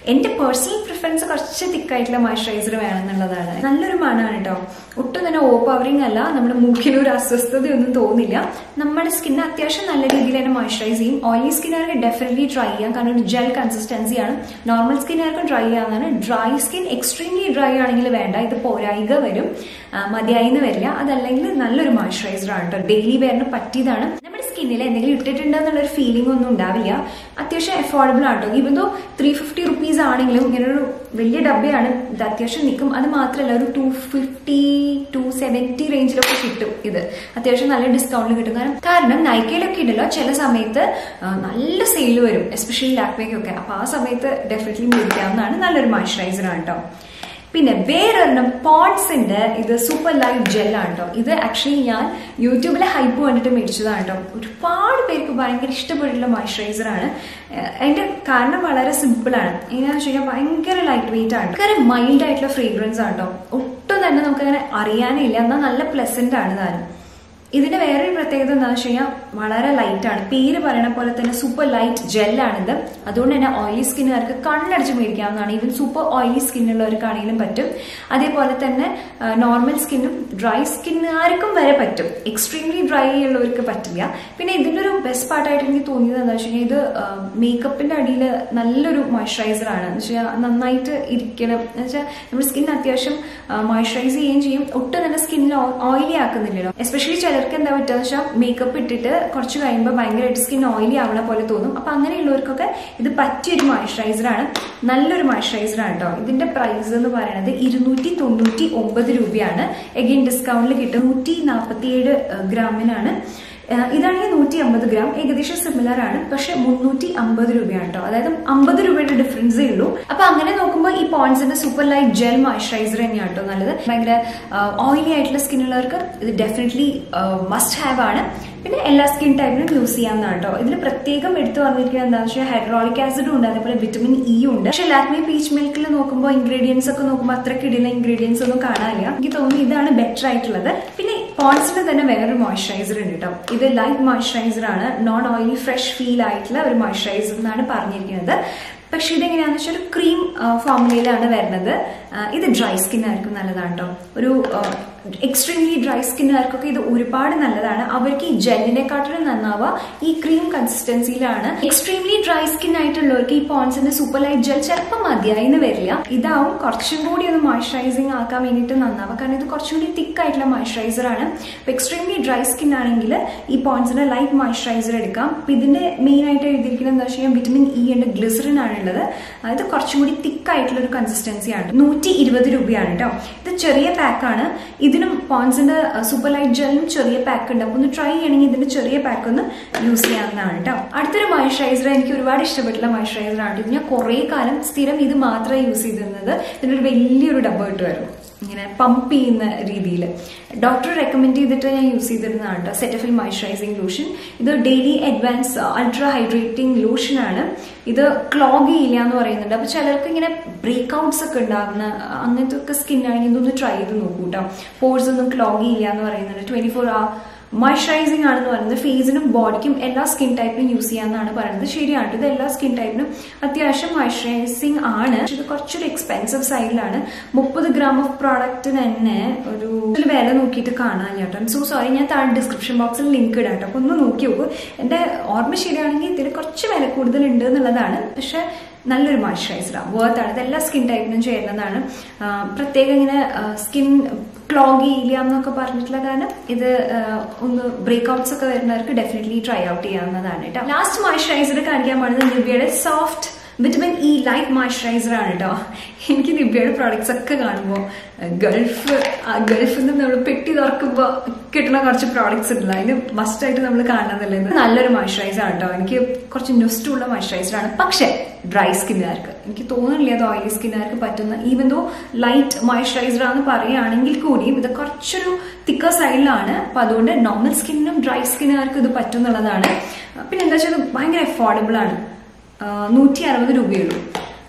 എന്റെ പേഴ്സണൽ പ്രിഫറൻസ് കുറച്ച് തിക്കായിട്ടുള്ള മോയ്സ്ചറൈസർ വേണമെന്നുള്ളതാണ് നല്ലൊരു മണമാണ് കേട്ടോ ഒട്ടും തന്നെ ഓപ്പവറിങ് അല്ല നമ്മുടെ മൂക്കിന് ഒരു അസ്വസ്ഥതയൊന്നും തോന്നില്ല നമ്മുടെ സ്കിൻ അത്യാവശ്യം നല്ല രീതിയിൽ തന്നെ മോയ്സ്ചറൈസ് ചെയ്യും ഓയിലി സ്കിന്നുകാർക്ക് ഡെഫിനറ്റ്ലി ട്രൈ ചെയ്യാം കാരണം ഒരു ജെൽ കൺസിസ്റ്റൻസിയാണ് നോർമൽ സ്കിന്നുകാർക്കും ഡ്രൈ ചെയ്യാവുന്നതാണ് ഡ്രൈ സ്കിൻ എക്സ്ട്രീംലി ഡ്രൈ ആണെങ്കിൽ വേണ്ട ഇത് പോരായിക വരും മതിയായിന്ന് വരില്ല അതല്ലെങ്കിൽ നല്ലൊരു മോയ്സ്ചറൈസർ ആണ് കേട്ടോ ഡെയിലി വെയറിന് പറ്റിയതാണ് നമ്മുടെ സ്കിന്നിൽ എന്തെങ്കിലും ഇട്ടിട്ടുണ്ട് എന്നുള്ളൊരു ഫീലിംഗ് ഒന്നും ഉണ്ടാവില്ല അത്യാവശ്യം അഫോർഡബിൾ ആണ് കേട്ടോ ഇവന്തോ ത്രീ ഫിഫ്റ്റി റുപ്പീസ് ആണെങ്കിലും ഇങ്ങനെ ഒരു വലിയ ഡബ്ബയാണ് ഇത് അത്യാവശ്യം നിൽക്കും അത് മാത്രമല്ല ഒരു ടു ഫിഫ്റ്റി ടു സെവൻറ്റി റേഞ്ചിലൊക്കെ കിട്ടും ഇത് അത്യാവശ്യം നല്ല ഡിസ്കൗണ്ടിൽ കിട്ടും കാരണം കാരണം നൈക്കയിലൊക്കെ ഉണ്ടല്ലോ ചില സമയത്ത് നല്ല സെയിൽ വരും എസ്പെഷ്യലി ലാക്മേക്കൊക്കെ അപ്പൊ ആ സമയത്ത് ഡെഫിനറ്റ്ലി മേടിക്കാവുന്നതാണ് നല്ലൊരു മോയ്സ്ചറൈസർ ആണ് കേട്ടോ പിന്നെ വേറൊരെണ്ണം പോൺസിന്റെ ഇത് സൂപ്പർ ലൈറ്റ് ജെല്ലാണ് കേട്ടോ ഇത് ആക്ച്വലി ഞാൻ യൂട്യൂബിലെ ഹൈപ്പ് കണ്ടിട്ട് മേടിച്ചതാണ് കേട്ടോ ഒരുപാട് പേർക്ക് ഭയങ്കര ഇഷ്ടപ്പെട്ടുള്ള മോയ്സ്ചറൈസർ ആണ് അതിന്റെ കാരണം വളരെ സിമ്പിൾ ആണ് എങ്ങനെയാണെന്ന് വെച്ച് കഴിഞ്ഞാൽ ഭയങ്കര ലൈറ്റ് വെയിറ്റ് ആണ് കാരണം മൈൽഡ് ആയിട്ടുള്ള ഫ്രേഗ്രൻസ് ആണ് കേട്ടോ ഒട്ടും തന്നെ നമുക്ക് അങ്ങനെ അറിയാനേ ഇല്ല എന്നാൽ നല്ല പ്ലസന്റ് ആണ് താനും ഇതിന്റെ വേറൊരു പ്രത്യേകത എന്താണെന്ന് വെച്ച് കഴിഞ്ഞാൽ വളരെ ലൈറ്റ് ആണ് പേര് പറയണ പോലെ തന്നെ സൂപ്പർ ലൈറ്റ് ജെല്ലാണിത് അതുകൊണ്ട് തന്നെ ഓയിലി സ്കിന്നുകാർക്ക് കണ്ണടച്ച് മേടിക്കാവുന്നതാണ് ഈവൻ സൂപ്പർ ഓയിലി സ്കിന്നുള്ളവർക്കാണെങ്കിലും പറ്റും അതേപോലെ തന്നെ നോർമൽ സ്കിന്നും ഡ്രൈ സ്കിന്നുകാർക്കും വരെ പറ്റും എക്സ്ട്രീംലി ഡ്രൈ ഉള്ളവർക്ക് പറ്റില്ല പിന്നെ ഇതിന്റെ ഒരു ബെസ്റ്റ് പാർട്ടായിട്ട് എനിക്ക് തോന്നിയത് എന്താ വെച്ച് കഴിഞ്ഞാൽ ഇത് മേക്കപ്പിന്റെ അടിയിൽ നല്ലൊരു മോയ്സ്ചറൈസർ ആണ് എന്ന് വെച്ചാൽ നന്നായിട്ട് ഇരിക്കണം എന്ന് വെച്ചാൽ നമ്മുടെ സ്കിൻ അത്യാവശ്യം മോയ്സ്ചറൈസ് ചെയ്യുകയും ചെയ്യും ഒട്ടും തന്നെ സ്കിന്നിൽ ഓയിലി ആക്കുന്നില്ലല്ലോ എസ്പെഷ്യലി ചിലർക്ക് എന്താ പറ്റുക വെച്ചാൽ മേക്കപ്പ് ഇട്ടിട്ട് കുറച്ച് കഴിയുമ്പോൾ ഭയങ്കരമായിട്ട് സ്കിൻ ഓയിലി ആവണ പോലെ തോന്നും അപ്പൊ അങ്ങനെയുള്ളവർക്കൊക്കെ ഇത് പറ്റിയൊരു മോയ്സ്ചറൈസർ ആണ് നല്ലൊരു മോയ്സ്ചറൈസർ ആണ് കേട്ടോ ഇതിന്റെ പ്രൈസ് എന്ന് പറയുന്നത് ഇരുന്നൂറ്റി തൊണ്ണൂറ്റി ഒമ്പത് രൂപയാണ് എഗെയിൻ ഡിസ്കൗണ്ടിൽ കിട്ടും നൂറ്റി നാൽപ്പത്തിയേഴ് ഗ്രാമിനാണ് ഇതാണെങ്കിൽ നൂറ്റി അമ്പത് ഗ്രാം ഏകദേശം സിമിലർ ആണ് പക്ഷെ മുന്നൂറ്റി അമ്പത് രൂപയാണ് കേട്ടോ അതായത് അമ്പത് രൂപയുടെ ഡിഫറൻസേ ഉള്ളൂ അപ്പൊ അങ്ങനെ നോക്കുമ്പോൾ ഈ പോൺസിന്റെ സൂപ്പർ ലൈറ്റ് ജെൽ മോയ്സ്ചറൈസർ തന്നെയാണ് കേട്ടോ നല്ലത് ഭയങ്കര ഓയിലി ആയിട്ടുള്ള സ്കിന്നുള്ളവർക്ക് ഇത് ഡെഫിനറ്റ്ലി മസ്റ്റ് ഹാവ് ആണ് പിന്നെ എല്ലാ സ്കിൻ ടൈപ്പിനും യൂസ് ചെയ്യാവുന്നതാണ് കേട്ടോ ഇതിൽ പ്രത്യേകം എടുത്തു പറഞ്ഞിരിക്കുന്നത് എന്താണെന്ന് വെച്ചാൽ ഹൈഡ്രോളിക് ആസിഡും ഉണ്ട് അതേപോലെ വിറ്റമിൻ ഇ ഉണ്ട് പക്ഷെ ലാക്മി പീച്ച് മിൽക്കിൽ നോക്കുമ്പോൾ ഇൻഗ്രീഡിയൻസ് ഒക്കെ നോക്കുമ്പോൾ അത്രയ്ക്ക് ഇടില്ല ഇൻഗ്രീഡിയൻസ് ഒന്നും കാണാനില്ല എനിക്ക് തോന്നുന്നു ഇതാണ് ബെറ്റർ ആയിട്ടുള്ളത് പിന്നെ പോൺസിന് തന്നെ വേറൊരു മോയ്സ്ചറൈസർ ഉണ്ട് കേട്ടോ ഇത് ലൈറ്റ് മോയ്സ്ചറൈസർ ആണ് നോൺ ഓയിലി ഫ്രഷ് ഫീൽ ആയിട്ടുള്ള ഒരു മോയ്സ്ചറൈസർ എന്നാണ് പറഞ്ഞിരിക്കുന്നത് പക്ഷെ ഇതെങ്ങനെയാണെന്ന് വെച്ചാൽ ഒരു ക്രീം ഫോർമുലയിലാണ് വരുന്നത് ഇത് ഡ്രൈ സ്കിന്നായിരിക്കും നല്ലതാണ് കേട്ടോ ഒരു എക്സ്ട്രീംലി ഡ്രൈ സ്കിന്നുകാർക്കൊക്കെ ഇത് ഒരുപാട് നല്ലതാണ് അവർക്ക് ഈ ജെല്ലിനെക്കാട്ടിലും നന്നാവുക ഈ ക്രീം കൺസിസ്റ്റൻസിയിലാണ് എക്സ്ട്രീംലി ഡ്രൈ സ്കിൻ ആയിട്ടുള്ളവർക്ക് ഈ പോൺസിന്റെ സൂപ്പർ ലൈറ്റ് ജെൽ ചിലപ്പോൾ മതിയായിന്ന് വരില്ല ഇതാവും കുറച്ചും കൂടി ഒന്ന് മോയ്സ്ചറൈസിങ് ആക്കാൻ വേണ്ടിയിട്ട് നന്നാവുക കാരണം ഇത് കുറച്ചും കൂടി തിക്ക് ആയിട്ടുള്ള മോയ്സ്ചറൈസർ ആണ് അപ്പൊ എക്സ്ട്രീംലി ഡ്രൈ സ്കിൻ ആണെങ്കിൽ ഈ പോൺസിന്റെ ലൈറ്റ് മോയ്സ്ചറൈസർ എടുക്കാം അപ്പൊ ഇതിന്റെ മെയിൻ ആയിട്ട് എഴുതിയിരിക്കുന്നത് എന്താ വെച്ചാൽ വിറ്റമിൻ ഇ ഉണ്ട് ഗ്ലിസറിൻ ആണ് ഉള്ളത് ഇത് കുറച്ചും കൂടി തിക്ക് ആയിട്ടുള്ള ഒരു കൺസിസ്റ്റൻസിയാണ് നൂറ്റി ഇരുപത് രൂപയാണ് കേട്ടോ ഇത് ചെറിയ പാക്കാണ് ഇതിനും പോൺസിന്റെ സൂപ്പർ ലൈറ്റ് ജെല്ലിനും ചെറിയ പാക്ക് ഉണ്ട് അപ്പൊ ഒന്ന് ട്രൈ ചെയ്യണമെങ്കിൽ ഇതിന്റെ ചെറിയ പാക്ക് ഒന്ന് യൂസ് ചെയ്യാവുന്നതാണ് കേട്ടോ അടുത്തൊരു മോയ്സ്ചറൈസർ എനിക്ക് ഒരുപാട് ഇഷ്ടപ്പെട്ടുള്ള മോയ്സ്ചറൈസർ ആണ് ഇത് ഞാൻ കുറെ കാലം സ്ഥിരം ഇത് മാത്രമേ യൂസ് ചെയ്തിരുന്നത് ഇതിന്റെ ഒരു വലിയൊരു ഡബ്ബ കിട്ടുമായിരുന്നു ഇങ്ങനെ പമ്പ് ചെയ്യുന്ന രീതിയിൽ ഡോക്ടർ റെക്കമെൻഡ് ചെയ്തിട്ട് ഞാൻ യൂസ് ചെയ്തിരുന്നതാണ് കേട്ടോ സെറ്റഫിൽ മോയ്സ്ചറൈസിങ് ലോഷൻ ഇത് daily advance ultra hydrating lotion ആണ് ഇത് ക്ലോഗ് ചെയ്യില്ല എന്ന് പറയുന്നുണ്ട് അപ്പൊ ചിലർക്ക് ഇങ്ങനെ ബ്രേക്ക് ഔട്ട്സ് ഒക്കെ ഉണ്ടാകുന്ന അങ്ങനത്തെ ഒക്കെ സ്കിൻ ആണെങ്കിൽ ഇതൊന്ന് ട്രൈ ചെയ്ത് നോക്കൂ കേട്ടോ പോഴ്സ് ഒന്നും ക്ലോഗ് ചെയ്യില്ല എന്ന് പറയുന്നുണ്ട് ട്വന്റി ഫോർ ആ മോയ്സ്ചറൈസിങ് ആണെന്ന് പറയുന്നത് ഫേസിനും ബോഡിക്കും എല്ലാ സ്കിൻ ടൈപ്പിനും യൂസ് ചെയ്യാന്നാണ് പറയുന്നത് ശരിയാണ് ഇത് എല്ലാ സ്കിൻ ടൈപ്പിനും അത്യാവശ്യം മോയ്സ്ചറൈസിങ് ആണ് ഇത് കുറച്ചൊരു എക്സ്പെൻസീവ് സൈഡിലാണ് മുപ്പത് ഗ്രാം ഓഫ് പ്രോഡക്റ്റിന് തന്നെ ഒരു വില നോക്കിയിട്ട് കാണാൻ കേട്ടോ സോ സോറി ഞാൻ താഴെ ഡിസ്ക്രിപ്ഷൻ ബോക്സിൽ ലിങ്ക് ഇടാം കേട്ടോ അപ്പൊ ഒന്ന് നോക്കി നോക്കൂ എന്റെ ഓർമ്മ ശരിയാണെങ്കിൽ ഇതിൽ കുറച്ച് വില കൂടുതലുണ്ട് എന്നുള്ളതാണ് പക്ഷെ നല്ലൊരു മോയ്സ്ചറൈസറാണ് വർത്ത് ആണ് ഇത് എല്ലാ സ്കിൻ ടൈപ്പിനും ചേരുന്നതാണ് പ്രത്യേകം ഇങ്ങനെ സ്കിൻ ക്ലോഗ് ചെയ്യില്ല എന്നൊക്കെ പറഞ്ഞിട്ടുള്ള കാരണം ഇത് ഒന്ന് ബ്രേക്ക് ഔട്ട്സ് ഒക്കെ വരുന്നവർക്ക് ഡെഫിനറ്റ്ലി ട്രൈ ഔട്ട് ചെയ്യാവുന്നതാണ് കേട്ടോ ലാസ്റ്റ് മോയ്സ്ചറൈസർ കാണിക്കാൻ പോകുന്നത് നിവ്യയുടെ soft vitamin E light moisturiser ആണ് കേട്ടോ എനിക്ക് നിവ്യയുടെ പ്രോഡക്ട്സ് ഒക്കെ കാണുമ്പോൾ ഗൾഫ് ഗൾഫിൽ നിന്ന് നമ്മൾ പെട്ടി തുറക്കുമ്പോൾ കിട്ടുന്ന കുറച്ച് പ്രോഡക്ട്സ് ഉണ്ടല്ലോ അതിന് മസ്റ്റായിട്ട് നമ്മൾ കാണുന്നതല്ലേ ഇത് നല്ലൊരു മോയ്സ്ചറൈസർ ആണ് കേട്ടോ എനിക്ക് കുറച്ച് നുസ്റ്റുള്ള മോയ്സ്ചറൈസർ ആണ് പക്ഷേ ഡ്രൈ സ്കിന്നുകാർക്ക് എനിക്ക് തോന്നുന്നില്ല അത് ഓയിലി സ്കിന്നുകാർക്ക് പറ്റുന്ന ഈവൻ ദോ ലൈറ്റ് മോയ്സ്ചറൈസർ ആണെന്ന് പറയുകയാണെങ്കിൽ കൂടിയും ഇത് കുറച്ചൊരു തിക്കർ സൈഡിലാണ് അപ്പൊ അതുകൊണ്ട് നോർമൽ സ്കിന്നിനും ഡ്രൈ സ്കിന്നുകാർക്കും ഇത് പറ്റും എന്നുള്ളതാണ് പിന്നെ എന്താ വെച്ചാൽ ഭയങ്കര അഫോർഡബിൾ ആണ് നൂറ്റി അറുപത് രൂപയുള്ളൂ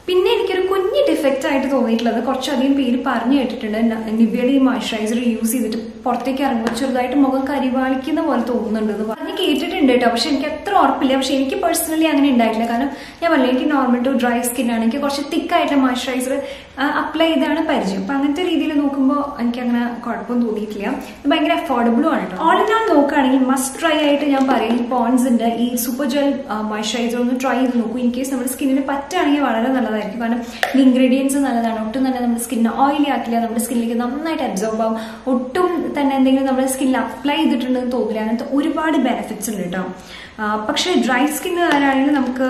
പിന്നെ എനിക്കൊരു കുഞ്ഞ് ഡിഫക്റ്റ് ആയിട്ട് തോന്നിയിട്ടുള്ളത് കുറച്ചധികം പേര് പറഞ്ഞു കേട്ടിട്ടുണ്ട് ന- നിവ്യയുടെ ഈ മോയ്സ്ചറൈസർ യൂസ് ചെയ്തിട്ട് പുറത്തേക്ക് ഇറങ്ങുമ്പോൾ ചെറുതായിട്ട് മുഖം കരിവാളിക്കുന്ന പോലെ തോന്നുന്നുണ്ട് എന്ന് പറഞ്ഞ് കേട്ടിട്ടുണ്ട് കേട്ടോ പക്ഷെ എനിക്ക് അത്ര ഉറപ്പില്ല പക്ഷെ എനിക്ക് പേഴ്സണലി അങ്ങനെ ഉണ്ടായിട്ടില്ല കാരണം ഞാൻ പറഞ്ഞില്ല എനിക്ക് നോർമൽ ടു ഡ്രൈ സ്കിൻ ആണ് എനിക്ക് കുറച്ച് തിക്കായിട്ടുള്ള മോയ്സ്ചറൈസർ അപ്ലൈ ചെയ്താണ് പരിചയം അപ്പൊ അങ്ങനത്തെ രീതിയിൽ നോക്കുമ്പോൾ എനിക്ക് അങ്ങനെ കുഴപ്പം തോന്നിയിട്ടില്ല ഇത് ഭയങ്കര അഫോർഡബിളും ആണ് കേട്ടോ ഓൾ ഇൻ ഓൾ നോക്കുകയാണെങ്കിൽ മസ്റ്റ് ട്രൈ ആയിട്ട് ഞാൻ പറയും ഈ പോൺസിന്റെ ഈ സൂപ്പർ ജെൽ മോയ്സ്ചറൈസർ ഒന്ന് ട്രൈ ചെയ്ത് നോക്കൂ ഇൻ കേസ് നമ്മുടെ സ്കിന്നിന് പറ്റുകയാണെങ്കിൽ വളരെ നല്ലതായിരിക്കും കാരണം ഈ ഇൻഗ്രീഡിയൻസ് നല്ലതാണ് ഒട്ടും തന്നെ നമ്മുടെ സ്കിന്നിനെ ഓയിലി ആക്കില്ല നമ്മുടെ സ്കിന്നിലേക്ക് നന്നായിട്ട് അബ്സോർബ് ആവും ഒട്ടും തന്നെ എന്തെങ്കിലും നമ്മുടെ സ്കിന്നിൽ അപ്ലൈ ചെയ്തിട്ടുണ്ടെന്ന് തോന്നില്ല അങ്ങനത്തെ ഒരുപാട് ബെനിഫിറ്റ്സ് ഉണ്ട് കേട്ടോ ആ, പക്ഷേ ഡ്രൈ സ്കിന്നുകാരാണെങ്കിൽ നമുക്ക്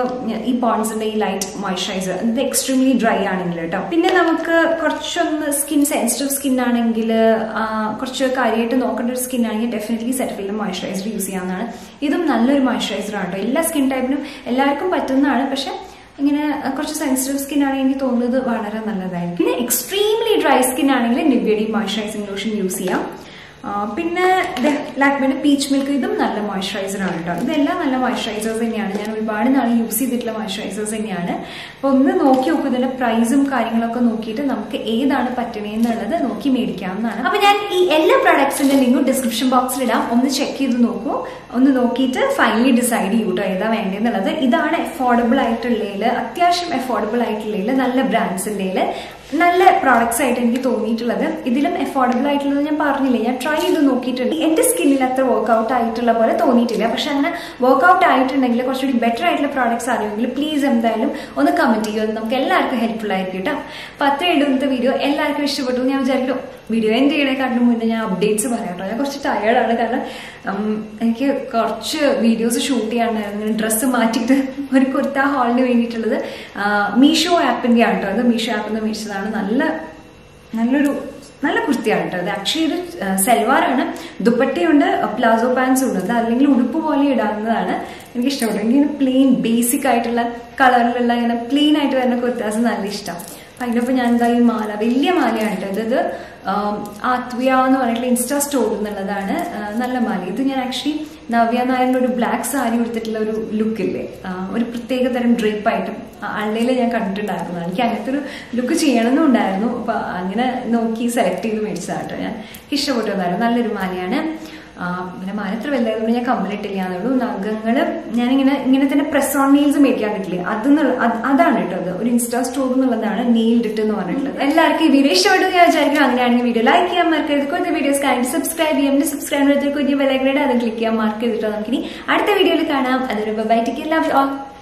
ഈ പോൺസിന്റെ ഈ ലൈറ്റ് മോയ്സ്ചറൈസർ ഇത് എക്സ്ട്രീംലി ഡ്രൈ ആണെങ്കിൽ കേട്ടോ പിന്നെ നമുക്ക് കുറച്ചൊന്ന് സ്കിൻ സെൻസിറ്റീവ് സ്കിൻ ആണെങ്കിൽ ആ, കുറച്ച് കാര്യമായിട്ട് നോക്കേണ്ട ഒരു സ്കിൻ ആണെങ്കിൽ ഡെഫിനറ്റ്ലി സെറ്റഫിലിന്റെ മോയ്സ്ചറൈസർ യൂസ് ചെയ്യാവുന്നതാണ് ഇതും നല്ലൊരു മോയ്സ്ചറൈസർ ആണ് കേട്ടോ എല്ലാ സ്കിൻ ടൈപ്പിനും എല്ലാവർക്കും പറ്റുന്നതാണ് പക്ഷെ ഇങ്ങനെ കുറച്ച് സെൻസിറ്റീവ് സ്കിൻ ആണെങ്കിൽ എനിക്ക് തോന്നുന്നത് വളരെ നല്ലതായിരിക്കും പിന്നെ എക്സ്ട്രീംലി ഡ്രൈ സ്കിൻ ആണെങ്കിൽ നിവ്യയുടെ മോയ്സ്ചറൈസിംഗ് ലോഷൻ യൂസ് ചെയ്യാം ആ, പിന്നെ ലാക്മിയുടെ പീച്ച് മിൽക്ക് ഇതും നല്ല മോയ്സ്ചറൈസർ ആണ് കേട്ടോ ഇതെല്ലാം നല്ല മോയ്സ്ചറൈസേഴ്സ് തന്നെയാണ് ഞാൻ ഒരുപാട് നാൾ യൂസ് ചെയ്തിട്ടുള്ള മോയ്സ്ചറൈസേഴ്സ് തന്നെയാണ് അപ്പൊ ഒന്ന് നോക്കി നോക്കൂ ഇതിന്റെ പ്രൈസും കാര്യങ്ങളൊക്കെ നോക്കിയിട്ട് നമുക്ക് ഏതാണ് പറ്റണേന്നുള്ളത് നോക്കി മേടിക്കാവുന്നതാണ് അപ്പൊ ഞാൻ ഈ എല്ലാ പ്രൊഡക്ട്സിന്റെ ലിങ്കും ഡിസ്ക്രിപ്ഷൻ ബോക്സിൽ ഇടാം ഒന്ന് ചെക്ക് ചെയ്ത് നോക്കൂ ഒന്ന് നോക്കിയിട്ട് ഫൈനലി ഡിസൈഡ് ചെയ്യൂ കേട്ടോ ഏതാ വേണ്ടതെന്നുള്ളത് ഇതാണ് അഫോർഡബിൾ ആയിട്ടുള്ളതിൽ അത്യാവശ്യം അഫോർഡബിൾ ആയിട്ടുള്ളതിൽ നല്ല ബ്രാൻഡ്സിന്റെ നല്ല പ്രോഡക്ട്സ് ആയിട്ട് എനിക്ക് തോന്നിയിട്ടുള്ളത് ഇതിലും അഫോർഡബിൾ ആയിട്ടുള്ളത് ഞാൻ പറഞ്ഞില്ലേ ഞാൻ ട്രൈ ചെയ്ത് നോക്കിയിട്ടുണ്ട് എന്റെ സ്കിന്നിൽ അത്ര വർക്ക്ഔട്ട് ആയിട്ടുള്ള പോലെ തോന്നിയിട്ടില്ല പക്ഷെ അങ്ങനെ വർക്ക്ഔട്ട് ആയിട്ടുണ്ടെങ്കിൽ കുറച്ചുകൂടി ബെറ്റർ ആയിട്ടുള്ള പ്രോഡക്ട്സ് അറിയുമെങ്കിൽ പ്ലീസ് എന്തായാലും ഒന്ന് കമന്റ് ചെയ്യൂ അത് നമുക്ക് എല്ലാവർക്കും ഹെൽപ്ഫുൾ ആയിരിക്കും കേട്ടോ അപ്പൊ അത്രയും ഇടുന്നത്തെ വീഡിയോ എല്ലാവർക്കും ഇഷ്ടപ്പെട്ടു എന്ന് ഞാൻ വിചാരിക്കും വീഡിയോ എൻ്റെ ചെയ്യണേക്കാട്ടിലും മുന്നേ ഞാൻ അപ്ഡേറ്റ്സ് പറയാം കേട്ടോ ഞാൻ കുറച്ച് ടയേർഡാണ് കാരണം ഉം, എനിക്ക് കുറച്ച് വീഡിയോസ് ഷൂട്ട് ചെയ്യാനുണ്ടായിരുന്നു ഡ്രസ്സ് മാറ്റിയിട്ട് ഒരു കുർത്ത ഹാളിന് വേണ്ടിയിട്ടുള്ളത് ആ, മീഷോ ആപ്പിന്റെ ആണ് കേട്ടോ അത് മീഷോ ആപ്പിൽ നിന്ന് മേടിച്ചതാണ് നല്ല നല്ലൊരു നല്ല കുർത്തിയാണ് കേട്ടോ അത് ആക്ച്വലി ഒരു സെൽവാറാണ് ദുപ്പട്ടയുണ്ട് പ്ലാസോ പാൻസും ഉണ്ട് അത് അല്ലെങ്കിൽ ഉടുപ്പ് പോലെ ഇടാവുന്നതാണ് എനിക്ക് ഇഷ്ടപ്പെട്ടു എനിക്ക് പ്ലെയിൻ ബേസിക് ആയിട്ടുള്ള കളറിലുള്ള ഇങ്ങനെ പ്ലെയിൻ ആയിട്ട് വരുന്ന കുർത്താസ് നല്ല ഇഷ്ടം അപ്പൊ അതിനൊപ്പം ഞാൻ എന്താ ഈ മാല വലിയ മാലയാണ് കേട്ടോ ഇത് ആം, ആത്വിയ എന്ന് പറഞ്ഞിട്ടുള്ള ഇൻസ്റ്റാ സ്റ്റോറിൽ നിന്നുള്ളതാണ് ആ, നല്ല മാല ഇത് ഞാൻ ആക്ച്വലി നവ്യ നായരുടെ ഒരു ബ്ലാക്ക് സാരി കൊടുത്തിട്ടുള്ള ഒരു ലുക്കില്ലേ ഒരു പ്രത്യേക തരം ഡ്രേപ്പ് ആയിട്ടും അള്ളയിൽ ഞാൻ കണ്ടിട്ടുണ്ടായിരുന്നു എനിക്ക് അങ്ങനത്തെ ഒരു ലുക്ക് ചെയ്യണമെന്നുണ്ടായിരുന്നു അപ്പൊ അങ്ങനെ നോക്കി സെലക്ട് ചെയ്ത് മേടിച്ചതാണ് കേട്ടോ ഞാൻ എനിക്ക് ഇഷ്ടപ്പെട്ടതായിരുന്നു നല്ലൊരു മാലയാണ് ആ, പിന്നെ മാല എത്ര വലുതായതുകൊണ്ട് ഞാൻ കംപ്ലീറ്റ് ചെയ്യാന്നുള്ളൂ നഖങ്ങള് ഞാനിങ്ങനെ ഇങ്ങനെ തന്നെ പ്രസ് ഓൺ നെയിൽസ് മേടിക്കാൻ കിട്ടില്ലേ അത് അതാണ് കേട്ടോ അത് ഒരു ഇൻസ്റ്റാ സ്റ്റോർ എന്നുള്ളതാണ് നെയിൽ ഇട്ട് എന്ന് പറഞ്ഞിട്ടുള്ളത് എല്ലാവർക്കും ഈ വീഡിയോ ഇഷ്ടപ്പെട്ടു എന്ന് ഞാൻ വിചാരിക്കുന്നു അങ്ങനെയാണെങ്കിൽ വീഡിയോ ലൈക്ക് ചെയ്യാൻ മറക്കരുത് കൂടുതൽ വീഡിയോസ് കാണി സബ്സ്ക്രൈബ് ചെയ്യാം പിന്നെ സബ്സ്ക്രൈബ് ചെയ്തിട്ട് കുഞ്ഞു ബെലൈഗ്രേഡ് അത് ക്ലിക്ക് ചെയ്യാൻ മാർക്ക് ചെയ്തിട്ട് നമുക്കിനി അടുത്ത വീഡിയോയിൽ കാണാം അതൊരു ബൈ ടിക്ക് ലവ് ഓൾ